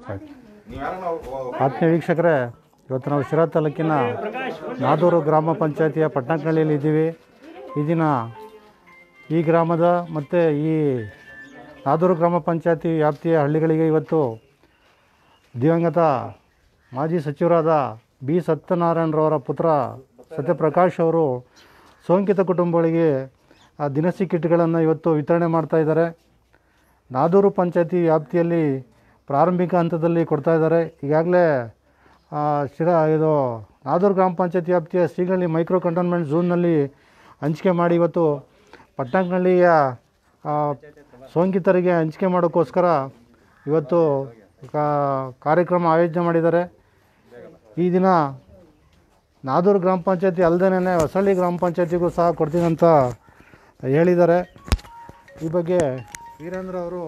ಆತ್ಮೀಯ ವೀಕ್ಷಕರೇ ಇವತ್ತು ನಾವು ಶಿರಾ ತಾಲೂಕಿನ ನಾದೂರು ಗ್ರಾಮ ಪಂಚಾಯತಿಯ ಪಟ್ಟಣಕಳ್ಳಿಯಲ್ಲಿ ಇದ್ದೀವಿ ಈ ದಿನ ಈ ಗ್ರಾಮದ ಮತ್ತು ಈ ನಾದೂರು ಗ್ರಾಮ ಪಂಚಾಯತಿ ವ್ಯಾಪ್ತಿಯ ಹಳ್ಳಿಗಳಿಗೆ ಇವತ್ತು ದಿವಂಗತ ಮಾಜಿ ಸಚಿವರಾದ ಬಿ ಸತ್ಯನಾರಾಯಣರವರ ಪುತ್ರ ಸತ್ಯಪ್ರಕಾಶ್ ಅವರು ಸೋಂಕಿತ ಕುಟುಂಬಗಳಿಗೆ ಆ ದಿನಸಿ ಕಿಟ್ಗಳನ್ನು ಇವತ್ತು ವಿತರಣೆ ಮಾಡ್ತಾ ಇದ್ದಾರೆ ನಾದೂರು ಪಂಚಾಯತಿ ವ್ಯಾಪ್ತಿಯಲ್ಲಿ ಪ್ರಾರಂಭಿಕ ಹಂತದಲ್ಲಿ ಕೊಡ್ತಾ ಇದ್ದಾರೆ ಈಗಾಗಲೇ ಶಿರಾ ಇದು ನಾದೂರು ಗ್ರಾಮ ಪಂಚಾಯತಿ ವ್ಯಾಪ್ತಿಯ ಸೀಗಳ್ಳಿ ಮೈಕ್ರೋ ಕಂಟೋನ್ಮೆಂಟ್ ಝೋನ್ನಲ್ಲಿ ಹಂಚಿಕೆ ಮಾಡಿ ಇವತ್ತು ಪಟ್ಟಣಹಳ್ಳಿಯ ಆ, ಸೋಂಕಿತರಿಗೆ ಹಂಚಿಕೆ ಮಾಡೋಕ್ಕೋಸ್ಕರ ಇವತ್ತು ಕಾ- ಕಾರ್ಯಕ್ರಮ ಆಯೋಜನೆ ಮಾಡಿದ್ದಾರೆ ಈ ದಿನ ನಾದೂರು ಗ್ರಾಮ ಪಂಚಾಯತಿ ಅಲ್ಲದೇನೆ ಹೊಸಳ್ಳಿ ಗ್ರಾಮ ಪಂಚಾಯತಿಗೂ ಸಹ ಕೊಡ್ತೀನಿ ಅಂತ ಹೇಳಿದ್ದಾರೆ ಈ ಬಗ್ಗೆ ವೀರೇಂದ್ರ ಅವರು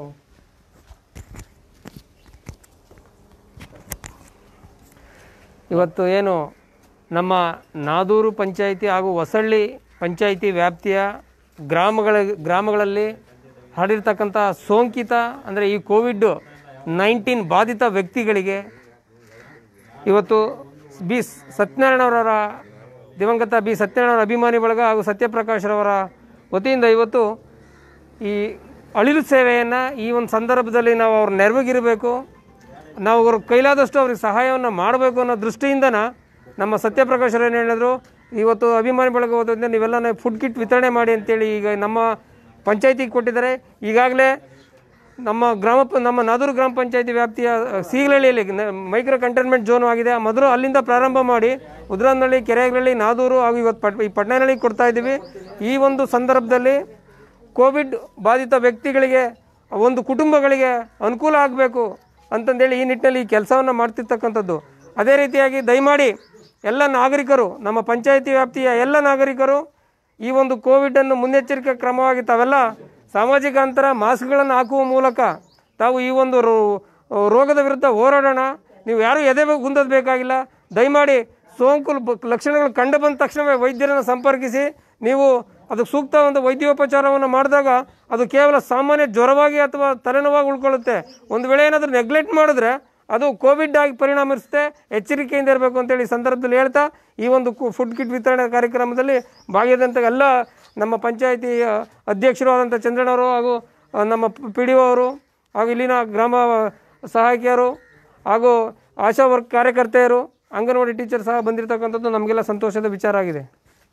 ಇವತ್ತು ಏನು ನಮ್ಮ ನಾದೂರು ಪಂಚಾಯಿತಿ ಹಾಗೂ ಹೊಸಳ್ಳಿ ಪಂಚಾಯಿತಿ ವ್ಯಾಪ್ತಿಯ ಗ್ರಾಮಗಳ ಗ್ರಾಮಗಳಲ್ಲಿ ಹರಡಿರ್ತಕ್ಕಂಥ ಸೋಂಕಿತ ಅಂದರೆ ಈ ಕೋವಿಡ್ ನೈನ್ಟೀನ್ ಬಾಧಿತ ವ್ಯಕ್ತಿಗಳಿಗೆ ಇವತ್ತು ಬಿ ಸತ್ಯನಾರಾಯಣವರ ದಿವಂಗತ ಬಿ ಸತ್ಯನಾರಾಯಣ ಅಭಿಮಾನಿ ಬಳಗ ಹಾಗೂ ಸತ್ಯಪ್ರಕಾಶ್ರವರ ವತಿಯಿಂದ ಇವತ್ತು ಈ ಅಳಿಲು ಸೇವೆಯನ್ನು ಈ ಒಂದು ಸಂದರ್ಭದಲ್ಲಿ ನಾವು ಅವ್ರ ನೆರವಿಗಿರಬೇಕು ನಾವು ಅವ್ರ ಕೈಲಾದಷ್ಟು ಅವ್ರಿಗೆ ಸಹಾಯವನ್ನು ಮಾಡಬೇಕು ಅನ್ನೋ ದೃಷ್ಟಿಯಿಂದನ ನಮ್ಮ ಸತ್ಯಪ್ರಕಾಶ್ ಅವರು ಏನು ಹೇಳಿದ್ರು ಇವತ್ತು ಅಭಿಮಾನಿ ಬಳಗ ವತಿಯಿಂದ ನೀವೆಲ್ಲ ಫುಡ್ ಕಿಟ್ ವಿತರಣೆ ಮಾಡಿ ಅಂತೇಳಿ ಈಗ ನಮ್ಮ ಪಂಚಾಯತಿಗೆ ಕೊಟ್ಟಿದ್ದಾರೆ ಈಗಾಗಲೇ ನಮ್ಮ ಗ್ರಾಮ ಪ- ನಮ್ಮ ನಾದೂರು ಗ್ರಾಮ ಪಂಚಾಯತಿ ವ್ಯಾಪ್ತಿಯ ಸೀಗಲಹಳ್ಳಿಯಲ್ಲಿ ನ- ಮೈಕ್ರೋ ಕಂಟೈನ್ಮೆಂಟ್ ಝೋನ್ ಆಗಿದೆ ಮೊದಲು ಅಲ್ಲಿಂದ ಪ್ರಾರಂಭ ಮಾಡಿ ಉದ್ರಾನಹಳ್ಳಿ ಕೆರೆಹಳ್ಳಿ ನಾದೂರು ಹಾಗೂ ಇವತ್ತು ಪಟ್ ಈ ಪಟ್ಟಣಹಳ್ಳಿಗೆ ಕೊಡ್ತಾ ಇದ್ದೀವಿ ಈ ಒಂದು ಸಂದರ್ಭದಲ್ಲಿ ಕೋವಿಡ್ ಬಾಧಿತ ವ್ಯಕ್ತಿಗಳಿಗೆ ಒಂದು ಕುಟುಂಬಗಳಿಗೆ ಅನುಕೂಲ ಆಗಬೇಕು ಅಂತಂದೇಳಿ ಈ ನಿಟ್ಟಿನಲ್ಲಿ ಈ ಕೆಲಸವನ್ನು ಮಾಡ್ತಿರ್ತಕ್ಕಂಥದ್ದು ಅದೇ ರೀತಿಯಾಗಿ ದಯಮಾಡಿ ಎಲ್ಲ ನಾಗರಿಕರು ನಮ್ಮ ಪಂಚಾಯತಿ ವ್ಯಾಪ್ತಿಯ ಎಲ್ಲ ನಾಗರಿಕರು ಈ ಒಂದು ಕೋವಿಡನ್ನು ಮುನ್ನೆಚ್ಚರಿಕೆ ಕ್ರಮವಾಗಿ ತಾವೆಲ್ಲ ಸಾಮಾಜಿಕ ಅಂತರ ಮಾಸ್ಕ್ಗಳನ್ನು ಹಾಕುವ ಮೂಲಕ ತಾವು ಈ ಒಂದು ರೋ- ರೋಗದ ವಿರುದ್ಧ ಹೋರಾಡೋಣ ನೀವು ಯಾರೂ ಎದೆ ಗುಂದದ್ ಬೇಕಾಗಿಲ್ಲ ದಯಮಾಡಿ ಸೋಂಕು ಬ- ಲಕ್ಷಣಗಳು ಕಂಡು ಬಂದ ತಕ್ಷಣವೇ ವೈದ್ಯರನ್ನು ಸಂಪರ್ಕಿಸಿ ನೀವು ಅದಕ್ಕೆ ಸೂಕ್ತ ಒಂದು ವೈದ್ಯೋಪಚಾರವನ್ನು ಮಾಡಿದಾಗ ಅದು ಕೇವಲ ಸಾಮಾನ್ಯ ಜ್ವರವಾಗಿ ಅಥವಾ ತಲೆನೋವಾಗಿ ಉಳ್ಕೊಳ್ಳುತ್ತೆ ಒಂದು ವೇಳೆ ಏನಾದರೂ ನೆಗ್ಲೆಕ್ಟ್ ಮಾಡಿದ್ರೆ ಅದು ಕೋವಿಡ್ ಆಗಿ ಪರಿಣಾಮಿಸುತ್ತೆ ಎಚ್ಚರಿಕೆಯಿಂದ ಇರಬೇಕು ಅಂತೇಳಿ ಈ ಸಂದರ್ಭದಲ್ಲಿ ಹೇಳ್ತಾ ಈ ಒಂದು ಕು- ಫುಡ್ ಕಿಟ್ ವಿತರಣೆ ಕಾರ್ಯಕ್ರಮದಲ್ಲಿ ಭಾಗಿಯಾದಂಥ ಎಲ್ಲ ನಮ್ಮ ಪಂಚಾಯತಿ ಅಧ್ಯಕ್ಷರು ಆದಂಥ ಚಂದ್ರಣ್ಣವರು ಹಾಗೂ ಆ, ನಮ್ಮ ಪಿ ಡಿ ಒ ಅವರು ಹಾಗೂ ಇಲ್ಲಿನ ಗ್ರಾಮ ಸಹಾಯಕಿಯರು ಹಾಗೂ ಆಶಾ ವರ್ಕ್ ಕಾರ್ಯಕರ್ತೆಯರು ಅಂಗನವಾಡಿ ಟೀಚರ್ ಸಹ ಬಂದಿರತಕ್ಕಂಥದ್ದು ನಮಗೆಲ್ಲ ಸಂತೋಷದ ವಿಚಾರ ಆಗಿದೆ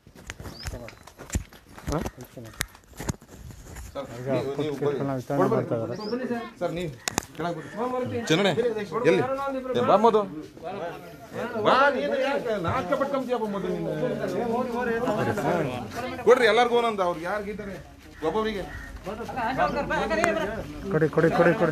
ಕಿಟ್ಗಳನ್ನ ವಿತರಣೆ ಮಾಡ್ತಾ ಇದ್ದಾರೆ ಸರ್ ನೀವು ಕೆಳಗೆ ಬಿಡಿ ಚನ್ನಣೆ ಎಲ್ಲಿ ಏ, ಬಾ ಮಧು ಬಾ ನೀನು ಯಾಕೆ ನಾಚಿಕೆ ಪಟ್ಕೊಂತೀಯಪ್ಪ ಮಧು ನೀನು ಕೊಡ್ರಿ ಎಲ್ಲರಿಗೂ ಒಂದೊಂದು ಅವ್ರಿಗೆ ಯಾರು ಇದ್ದಾರೆ ಒಬ್ಬೊಬ್ಬರಿಗೆ ಕೊಡಿ ಕೊಡಿ ಕೊಡಿ ಕೊಡಿ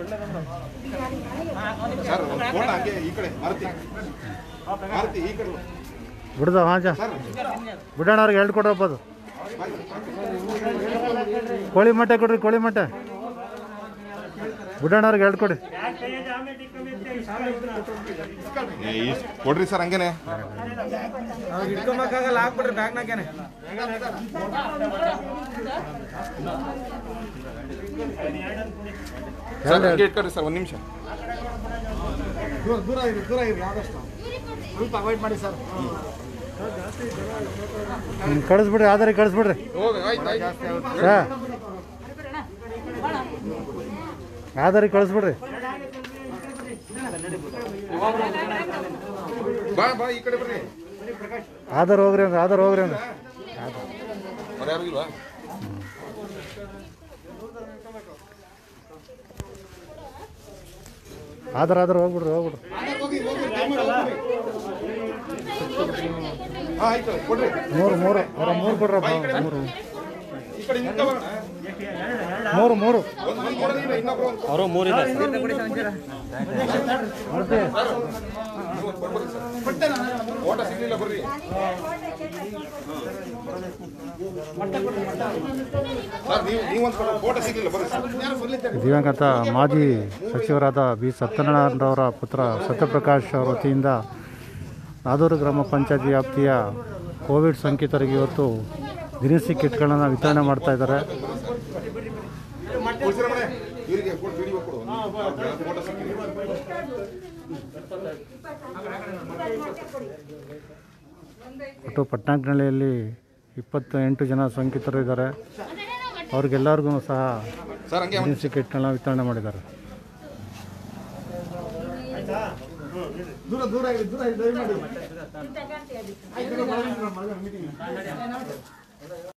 ಸರ್ ಒಂದು ಫೋನ್ ಹಂಗೆ ಈ ಕಡೆ ಮಾರುತಿ ಮಾರುತಿ ಈ ಕಡೆ ಬಿಡ್ದ ಹಾಜ ಬಿಡೋಣವ್ರಿಗೆ ಎರಡು ಕೊಡಪ್ಪ ಅದು ಕೋಳಿ ಮೊಟ್ಟೆ ಕೊಡ್ರಿ ಕೋಳಿ ಮೊಟ್ಟೆ ಬಿಡೋಣವ್ರಿಗೆ ಎರಡು ಕೊಡಿ ಏ, ಈ- ಕೊಡ್ರಿ ಸರ್ ಹಂಗೇನೆ ಸರ್ ಹಂಗೆ ಇಟ್ಕೊಡ್ರಿ ಸರ್ ಒಂದು ನಿಮಿಷ ಹ್ಮ್, ಕಳಿಸ್ಬಿಡ್ರಿ ಆಧಾರಿ ಕಳಿಸ್ಬಿಡ್ರಿ ಹೋಗಿ ಆಯ್ತು ಆಯ್ತು ಸಾ ಆಧಾರಿ ಕಳಿಸ್ಬಿಡ್ರಿ ಬಾ ಬಾ ಈ ಕಡೆ ಬರ್ರಿ ಆಧಾರ್ ಹೋಗ್ರಿ ಅಂದ್ರೆ ಆಧಾರ್ ಹೋಗ್ರಿ ಅಂದ್ರೆ ಮತ್ತೆ ಯಾರು ಇಲ್ವಾ ಆಧಾರ್ ಆಧಾರ್ ಹೋಗ್ಬಿಡ್ರಿ ಹೋಗ್ಬಿಡ್ರಿ ಹಾಂ ಆಯ್ತು ಕೊಡ್ರಿ ಮೂರು ಮೂರು ಅವರ ಮೂರು ಕೊಡ್ರಪ್ಪ ಮೂರು ಈ ಕಡೆ ನಿಂತ್ಕೊಳ್ಳೋಣ. ಮೂರು ಮೂರು ಒಂದ್ ಒಂದ್ ಕೊಡೋದಿಲ್ಲ ಇನ್ನೊಬ್ರು ಒಂದು ಅವರು ಮೂರಿದೆ ಮೂರ್ತಿ ಓಟ ಸಿಗ್ಲಿಲ್ಲ ಬರ್ರಿ ಸರ್ ನೀವು ನೀವೊಂದು ಫೋಟೋ ಸಿಗ್ಲಿಲ್ಲ ಬರ್ರಿ ಸರ್ ದಿವಂಗತ ಮಾಜಿ ಸಚಿವರಾದ ಬಿ ಸತ್ಯನಾರಾಯಣರವರ ಪುತ್ರ ಸತ್ಯಪ್ರಕಾಶ್ ಅವರ ವತಿಯಿಂದ ನಾದೂರು ಗ್ರಾಮ ಪಂಚಾಯತಿ ವ್ಯಾಪ್ತಿಯ ಕೋವಿಡ್ ಸೋಂಕಿತರಿಗೆ ಇವತ್ತು ದಿನಸಿ ಕಿಟ್ಗಳನ್ನು ವಿತರಣೆ ಮಾಡ್ತಾ ಇದ್ದಾರೆ ಕುಳ್ಸಿರಮಣೆ ಇವರಿಗೆ ಕೊಡು ವಿಡಿಯೋ ಕೊಡು ಫೋಟೋ ಸಿಕ್ಕಿಲ್ಲ ಒಟ್ಟು ಪಟ್ನಾಕ್ನಳ್ಳಿಯಲ್ಲಿ ಇಪ್ಪತ್ತ ಎಂಟು ಜನ ಸೋಂಕಿತರು ಇದ್ದಾರೆ ಅವ್ರಿಗೆಲ್ಲರಿಗೂ ಸಹ ಸರ್ ಹಂಗೆ ದಿನಸಿ ಕಿಟ್ಗಳನ್ನ ವಿತರಣೆ ಮಾಡಿದ್ದಾರೆ ದೂರ ದೂರ ಇರಿ, ದೂರ ಇರಿ, ದಯಮಾಡಿ